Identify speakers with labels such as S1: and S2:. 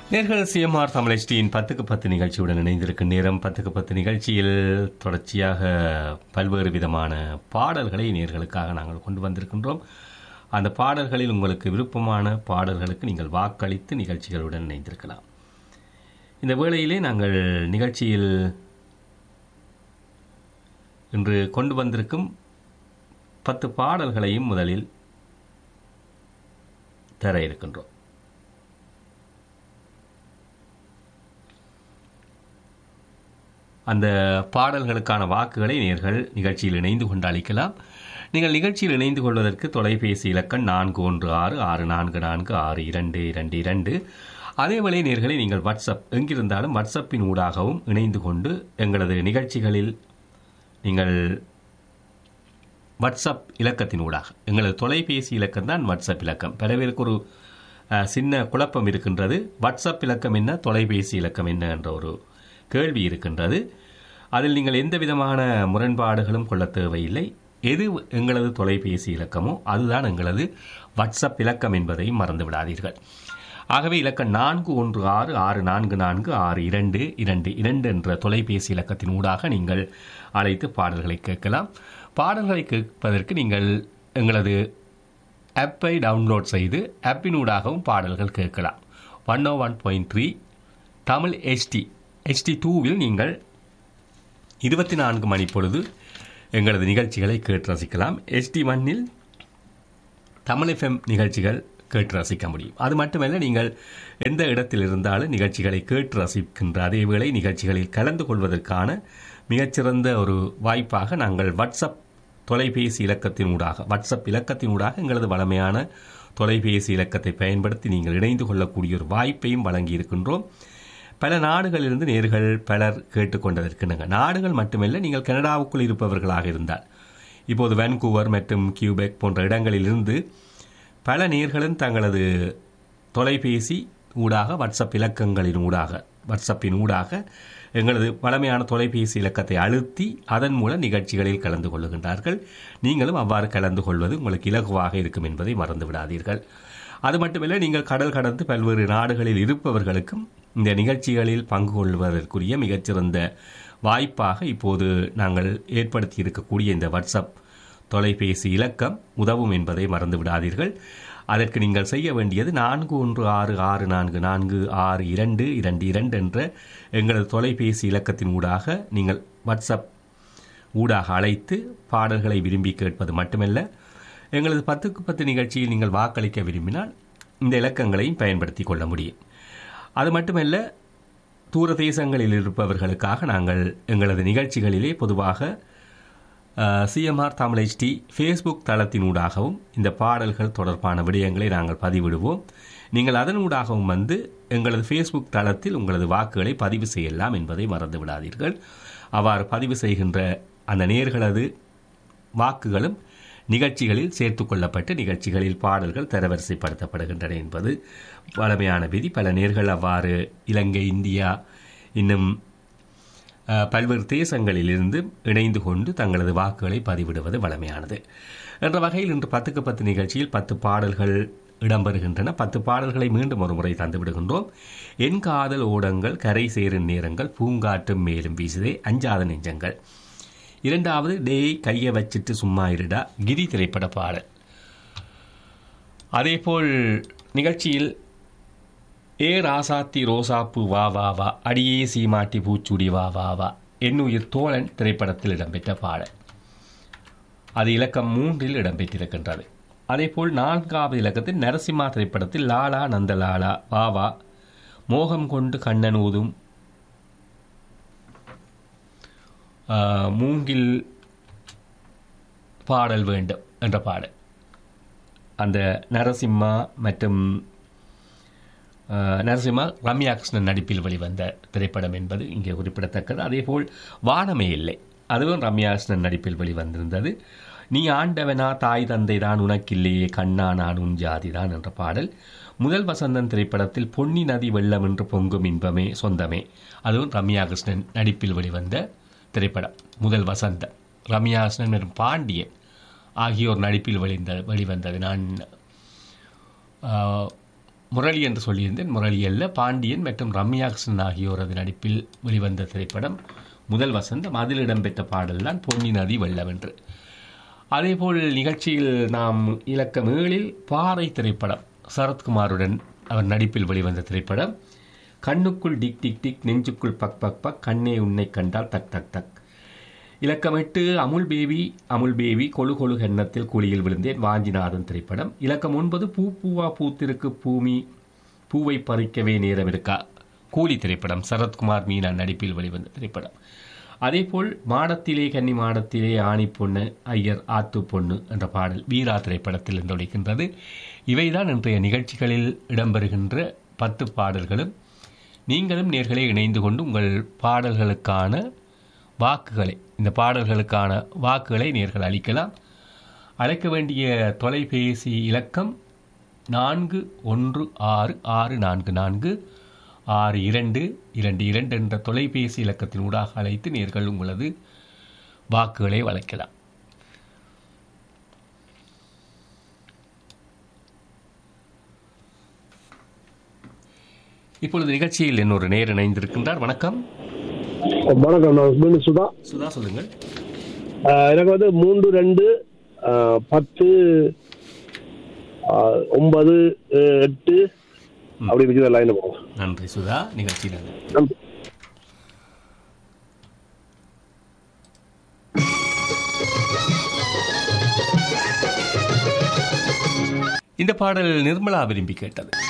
S1: நேர்கள் சிஎம்ஆர் தமிழ் பத்துக்கு பத்து நிகழ்ச்சியுடன் இணைந்திருக்கும் நேரம் பத்துக்கு பத்து நிகழ்ச்சியில் தொடர்ச்சியாக பல்வேறு விதமான பாடல்களை நேர்களுக்காக நாங்கள் கொண்டு வந்திருக்கின்றோம் அந்த பாடல்களில் உங்களுக்கு விருப்பமான பாடல்களுக்கு நீங்கள் வாக்களித்து நிகழ்ச்சிகளுடன் இணைந்திருக்கலாம் இந்த வேளையிலே நாங்கள் நிகழ்ச்சியில் இன்று கொண்டு வந்திருக்கும் பத்து பாடல்களையும் முதலில் தர இருக்கின்றோம் அந்த பாடல்களுக்கான வாக்குகளை நேர்கள் நிகழ்ச்சியில் இணைந்து கொண்டு அளிக்கலாம் நீங்கள் நிகழ்ச்சியில் இணைந்து கொள்வதற்கு தொலைபேசி இலக்கம் நான்கு ஒன்று ஆறு ஆறு நான்கு நான்கு ஆறு இரண்டு இரண்டு இரண்டு அதேவேளை நேர்களை நீங்கள் வாட்ஸ்அப் எங்கிருந்தாலும் வாட்ஸ்அப்பின் ஊடாகவும் இணைந்து கொண்டு எங்களது நிகழ்ச்சிகளில் நீங்கள் வாட்ஸ்அப் இலக்கத்தின் ஊடாக எங்களது தொலைபேசி இலக்கம் தான் வாட்ஸ்அப் இலக்கம் பல பேருக்கு ஒரு அஹ், சின்ன குழப்பம் இருக்கின்றது வாட்ஸ்அப் இலக்கம் என்ன தொலைபேசி இலக்கம் என்ன என்ற ஒரு கேள்வி இருக்கின்றது அதில் நீங்கள் எந்த விதமான முரண்பாடுகளும் கொள்ள தேவையில்லை எது எங்களது தொலைபேசி இலக்கமோ அதுதான் எங்களது வாட்ஸ்அப் இலக்கம் என்பதை மறந்து விடாதீர்கள் ஆகவே இலக்கம் நான்கு ஒன்று ஆறு ஆறு நான்கு நான்கு ஆறு இரண்டு இரண்டு இரண்டு என்ற தொலைபேசி இலக்கத்தின் ஊடாக நீங்கள் அழைத்து பாடல்களை கேட்கலாம் பாடல்களை கேட்பதற்கு நீங்கள் எங்களது ஆப்பை டவுன்லோட் செய்து ஆப்பின் ஊடாகவும் பாடல்கள் கேட்கலாம் one o one point three Tamil HD HD டூவில் நீங்கள் இருபத்தி நான்கு மணி பொழுது எங்களது நிகழ்ச்சிகளை கேட்டு ரசிக்கலாம் ஹெச்டி ஒன்னில் தமிழ் எஃப்எம் நிகழ்ச்சிகள் கேட்டு ரசிக்க முடியும் அது மட்டுமல்ல நீங்கள் எந்த இடத்தில் இருந்தாலும் நிகழ்ச்சிகளை கேட்டு ரசிக்கின்ற அதேவேளை நிகழ்ச்சிகளில் கலந்து கொள்வதற்கான மிகச்சிறந்த ஒரு வாய்ப்பாக நாங்கள் வாட்ஸ்அப் தொலைபேசி இலக்கத்தின் ஊடாக வாட்ஸ்அப் இலக்கத்தின் ஊடாக எங்களது வளமையான தொலைபேசி இலக்கத்தை பயன்படுத்தி நீங்கள் இணைந்து கொள்ளக்கூடிய ஒரு வாய்ப்பையும் வழங்கி இருக்கின்றோம் பல நாடுகளிலிருந்து நேர்கள் பலர் கேட்டுக்கொண்டிருக்கின்றன நாடுகள் மட்டுமல்ல நீங்கள் கனடாவுக்குள் இருப்பவர்களாக இருந்தால் இப்போது வான்கூவர் மற்றும் கியூபெக் போன்ற இடங்களிலிருந்து பல நேர்களும் தங்களது தொலைபேசி ஊடாக வாட்ஸ்அப் இலக்கங்களின் ஊடாக வாட்ஸ்அப்பின் ஊடாக எங்களது வளமையான தொலைபேசி இலக்கத்தை அழுத்தி அதன் மூலம் நிகழ்ச்சிகளில் கலந்து கொள்ளுகின்றார்கள் நீங்களும் அவ்வாறு கலந்து கொள்வது உங்களுக்கு இலகுவாக இருக்கும் என்பதை மறந்து விடாதீர்கள் அது மட்டுமல்ல நீங்கள் கடல் கடந்து பல்வேறு நாடுகளில் இருப்பவர்களுக்கும் இந்த நிகழ்ச்சிகளில் பங்கு கொள்வதற்குரிய மிகச்சிறந்த வாய்ப்பாக இப்போது நாங்கள் ஏற்படுத்தி இருக்கக்கூடிய இந்த வாட்ஸ்அப் தொலைபேசி இலக்கம் உதவும் என்பதை மறந்து விடாதீர்கள் அதற்கு நீங்கள் செய்ய வேண்டியது நான்கு ஒன்று ஆறு ஆறு நான்கு நான்கு ஆறு இரண்டு இரண்டு இரண்டு என்ற எங்களது தொலைபேசி இலக்கத்தின் ஊடாக நீங்கள் வாட்ஸ்அப் ஊடாக அழைத்து பாடல்களை விரும்பி கேட்பது மட்டுமல்ல எங்களது பத்துக்கு பத்து நிகழ்ச்சியில் நீங்கள் வாக்களிக்க விரும்பினால் இந்த இலக்கங்களையும் பயன்படுத்தி கொள்ள முடியும் அது மட்டுமல்ல தூர தேசங்களில் இருப்பவர்களுக்காக நாங்கள் எங்களது நிகழ்ச்சிகளிலே பொதுவாக சிஎம்ஆர் தமிழ் ஹெச்டி ஃபேஸ்புக் தளத்தினூடாகவும் இந்த பாடல்கள் தொடர்பான விடயங்களை நாங்கள் பதிவிடுவோம் நீங்கள் அதனூடாகவும் வந்து எங்களது ஃபேஸ்புக் தளத்தில் உங்களது வாக்குகளை பதிவு செய்யலாம் என்பதை மறந்து விடாதீர்கள் அவ்வாறு பதிவு செய்கின்ற அந்த நேர்களது வாக்குகளும் நிகழ்ச்சிகளில் சேர்த்துக் கொள்ளப்பட்டு நிகழ்ச்சிகளில் பாடல்கள் தரவரிசைப்படுத்தப்படுகின்றன என்பது வளமையான விதி பல நேர்கள் அவ்வாறு இலங்கை இந்தியா இன்னும் அஹ், பல்வேறு தேசங்களிலிருந்து இணைந்து கொண்டு தங்களது வாக்குகளை பதிவிடுவது வளமையானது என்ற வகையில் இன்று பத்துக்கு பத்து நிகழ்ச்சியில் பத்து பாடல்கள் இடம்பெறுகின்றன பத்து பாடல்களை மீண்டும் ஒரு முறை தந்துவிடுகின்றோம் என் காதல் ஓடங்கள் கரை சேரும் நேரங்கள் பூங்காற்றும் மேலும் வீசுதே அஞ்சாத நெஞ்சங்கள் இரண்டாவது டேய் கையை வச்சிட்டு சும்மா இருடா கிரி திரைப்பட பாடல் அதேபோல் நிகழ்ச்சியில் ஏ ராசாத்தி ரோசாப்பு வா வா வா அடியே சீமாட்டி பூச்சுடி வா வா வா என்னுயிர் தோழன் திரைப்படத்தில் இடம்பெற்ற பாடல் அது இலக்கம் மூன்றில் இடம்பெற்றிருக்கின்றது அதேபோல் நான்காவது இலக்கத்தில் நரசிம்மா திரைப்படத்தில் லாலா நந்தலாலா வா வா மோகம் கொண்டு கண்ணன் ஊதும் ஆ, மூங்கில் பாடல் வேண்டும் என்ற பாடல் அந்த நரசிம்மா மற்றும் ஆ, நரசிம்மா ரம்யா கிருஷ்ணன் நடிப்பில் வெளிவந்த திரைப்படம் என்பது இங்கே குறிப்பிடத்தக்கது அதேபோல் வானமே இல்லை அதுவும் ரம்யா கிருஷ்ணன் நடிப்பில் வெளிவந்திருந்தது நீ ஆண்டவனா தாய் தந்தை தான் உனக்கில்லையே கண்ணா நான் உன் ஜாதிதான் என்ற பாடல் முதல் வசந்தன் திரைப்படத்தில் பொன்னி நதி வெள்ளம் என்று பொங்கும் இன்பமே சொந்தமே அதுவும் ரம்யா கிருஷ்ணன் நடிப்பில் வெளிவந்த திரைப்படம் முதல் வசந்தம் ரம்யா கிருஷ்ணன் மற்றும் பாண்டியன் ஆகியோர் நடிப்பில் வெளிந்த வெளிவந்தது நான் ஆஹ், முரளி என்று சொல்லியிருந்தேன் முரளி அல்ல பாண்டியன் மற்றும் ரம்யா கிருஷ்ணன் ஆகியோரது நடிப்பில் வெளிவந்த திரைப்படம் முதல் வசந்தம் அதில் இடம்பெற்ற பாடல்தான் பொன்னி நதி வெள்ளம் என்று அதேபோல் நிகழ்ச்சியில் நாம் இலக்கம் ஏழில் பாறை திரைப்படம் சரத்குமாருடன் அவர் நடிப்பில் வெளிவந்த திரைப்படம் கண்ணுக்குள் டிக் டிக் டிக் நெஞ்சுக்குள் பக் பக் பக் கண்ணே உன்னை கண்டால் தக் தக் தக் இலக்கம் எட்டு அமுல் பேபி அமுல் பேபி கொழு கொழு எண்ணத்தில் குழியில் விழுந்தேன் வாஞ்சிநாதன் திரைப்படம் இலக்கம் ஒன்பது பூ பூவா பூத்திருக்கு பூமி பூவை பறிக்கவே நேரம் இருக்கா கூலி திரைப்படம் சரத்குமார் மீனா நடிப்பில் வெளிவந்த திரைப்படம் அதேபோல் மாடத்திலே கன்னி மாடத்திலே ஆணி பொண்ணு ஐயர் ஆத்து பொண்ணு என்ற பாடல் வீரா திரைப்படத்தில் இருந்து ஒழிக்கின்றது இவைதான் இன்றைய நிகழ்ச்சிகளில் இடம்பெறுகின்ற பத்து பாடல்களும் நீங்களும் நேர்களை இணைந்து கொண்டு உங்கள் பாடல்களுக்கான வாக்குகளை இந்த பாடல்களுக்கான வாக்குகளை நேர்கள் அளிக்கலாம் அழைக்க வேண்டிய தொலைபேசி இலக்கம் நான்கு ஒன்று ஆறு ஆறு நான்கு நான்கு ஆறு இரண்டு இரண்டு இரண்டு என்ற தொலைபேசி இலக்கத்தின் ஊடாக அழைத்து நேர்கள் உங்களது வாக்குகளை வளைக்கலாம் இப்பொழுது நிகழ்ச்சியில் இன்னொரு நேர் இணைந்திருக்கின்றார் வணக்கம்
S2: வணக்கம் நான் மீண்டும் சுதா
S1: சுதா சொல்லுங்கள்
S2: ஆஹ் எனக்கு வந்து மூன்று ரெண்டு ஆஹ் பத்து ஆஹ் ஒன்பது ஆஹ் எட்டு அப்படி வச்சு லைன் போகும்
S1: நன்றி சுதா நிகழ்ச்சியில்
S2: நன்றி.
S1: இந்த பாடல் நிர்மலா விரும்பி கேட்டது